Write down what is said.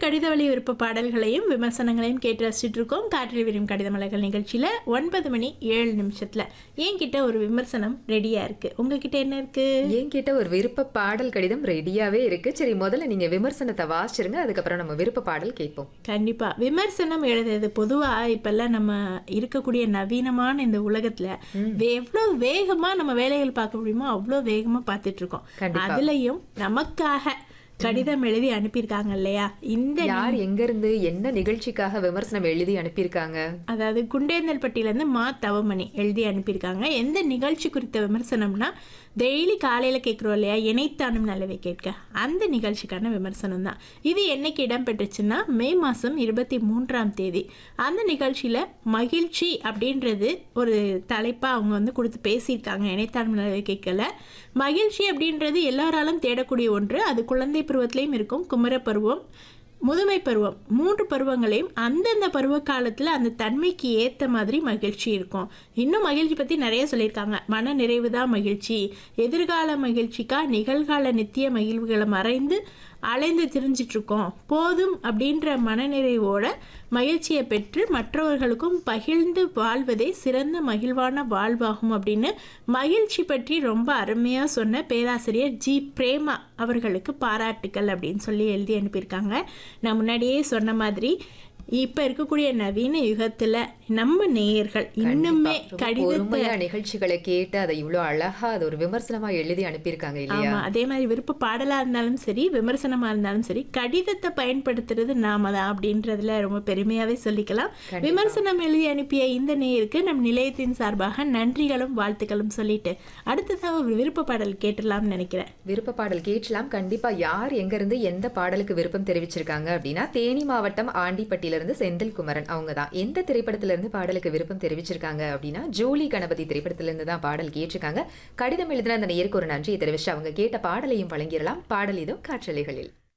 கடித வழி விருப்ப பாடல்களையும் விமர்சனங்களையும் கேட்டு ரசிச்சுட்டு இருக்கோம் காற்றில் விரியும் கடித மலர்கள் நிகழ்ச்சியில் ஒன்பது மணி ஏழு நிமிஷத்தில் என்கிட்ட ஒரு விமர்சனம் ரெடியாக இருக்குது உங்ககிட்ட என்ன இருக்குது என்கிட்ட ஒரு விருப்ப பாடல் கடிதம் ரெடியாவே இருக்கு சரி முதல்ல நீங்க விமர்சனத்தை வாசிச்சிருங்க அதுக்கப்புறம் நம்ம விருப்ப பாடல் கேட்போம் கண்டிப்பா விமர்சனம் எழுதுறது பொதுவா இப்பெல்லாம் நம்ம இருக்கக்கூடிய நவீனமான இந்த உலகத்துல எவ்வளவு வேகமா நம்ம வேலைகள் பார்க்க முடியுமோ அவ்வளோ வேகமா பார்த்துட்டு இருக்கோம் கண்டிப்பா. அதுலயும் நமக்காக கடிதம் எழுதி அனுப்பியிருக்காங்க இல்லையா இந்த யார் எங்க இருந்து என்ன நிகழ்ச்சிக்காக விமர்சனம் எழுதி அனுப்பியிருக்காங்க அதாவது குண்டேந்தல்பட்டியிலேருந்து மா தவமணி எழுதி அனுப்பியிருக்காங்க எந்த நிகழ்ச்சி குறித்த விமர்சனம்னா டெய்லி காலையில் கேட்குறோம் இல்லையா இணைத்தானும் நல்லவை கேட்க அந்த நிகழ்ச்சிக்கான விமர்சனம் தான் இது என்னைக்கு இடம்பெற்றுச்சுன்னா மே மாதம் இருபத்தி மூன்றாம் தேதி அந்த நிகழ்ச்சியில் மகிழ்ச்சி அப்படின்றது ஒரு தலைப்பாக அவங்க வந்து கொடுத்து பேசியிருக்காங்க இணைத்தானும் நல்லவை கேட்கல மகிழ்ச்சி அப்படின்றது எல்லாராலும் தேடக்கூடிய ஒன்று அது குழந்தை பருவத்திலையும் இருக்கும் குமர பருவம் முதுமை பருவம் மூன்று பருவங்களையும் அந்தந்த பருவ காலத்தில் அந்த தன்மைக்கு ஏற்ற மாதிரி மகிழ்ச்சி இருக்கும் இன்னும் மகிழ்ச்சி பற்றி நிறைய சொல்லியிருக்காங்க மன நிறைவு தான் மகிழ்ச்சி எதிர்கால மகிழ்ச்சிக்கா நிகழ்கால நித்திய மகிழ்வுகளை மறைந்து அலைந்து திரிஞ்சிட்டு இருக்கோம் போதும் அப்படின்ற மனநிறைவோட மகிழ்ச்சியை பெற்று மற்றவர்களுக்கும் பகிர்ந்து வாழ்வதே சிறந்த மகிழ்வான வாழ்வாகும் அப்படின்னு மகிழ்ச்சி பற்றி ரொம்ப அருமையாக சொன்ன பேராசிரியர் ஜி பிரேமா அவர்களுக்கு பாராட்டுக்கள் அப்படின்னு சொல்லி எழுதி அனுப்பியிருக்காங்க நான் முன்னாடியே சொன்ன மாதிரி இப்போ இருக்கக்கூடிய நவீன யுகத்தில் நம்ம நேயர்கள் இன்னுமே ரொம்ப கடிதத்தை பொறுமையா நிகழ்ச்சிகளை கேட்டு அதை இவ்வளவு அழகா அது ஒரு விமர்சனமா எழுதி அனுப்பியிருக்காங்க இல்லையா ஆமா அதே மாதிரி விருப்ப பாடலா இருந்தாலும் சரி விமர்சனமா இருந்தாலும் சரி கடிதத்தை பயன்படுத்துறது நாம தான் அப்படின்றதுல ரொம்ப பெருமையாவே சொல்லிக்கலாம் விமர்சனம் எழுதி அனுப்பிய இந்த நேயருக்கு நம் நிலையத்தின் சார்பாக நன்றிகளும் வாழ்த்துக்களும் சொல்லிட்டு அடுத்ததாக ஒரு விருப்ப பாடல் கேட்டுடலாம்னு நினைக்கிறேன் விருப்ப பாடல் கேட்கலாம் கண்டிப்பா யார் எங்க இருந்து எந்த பாடலுக்கு விருப்பம் தெரிவிச்சிருக்காங்க அப்படின்னா தேனி மாவட்டம் ஆண்டிப்பட்டியில இருந்து செந்தில் குமரன் அவங்க தான் எந்த திரைப்படத்துல இருந்து பாடலுக்கு விருப்பம் தெரிவிச்சிருக்காங்க அப்படின்னா ஜோலி கணபதி திரைப்படத்துல இருந்து தான் பாடல் கேட்டிருக்காங்க கடிதம் எழுதின அந்த நேருக்கு ஒரு நன்றியை தெரிவிச்சு அவங்க கேட்ட பாடலையும் வழங்கிடலாம் பாடல் இதோ காற்றலைகளில்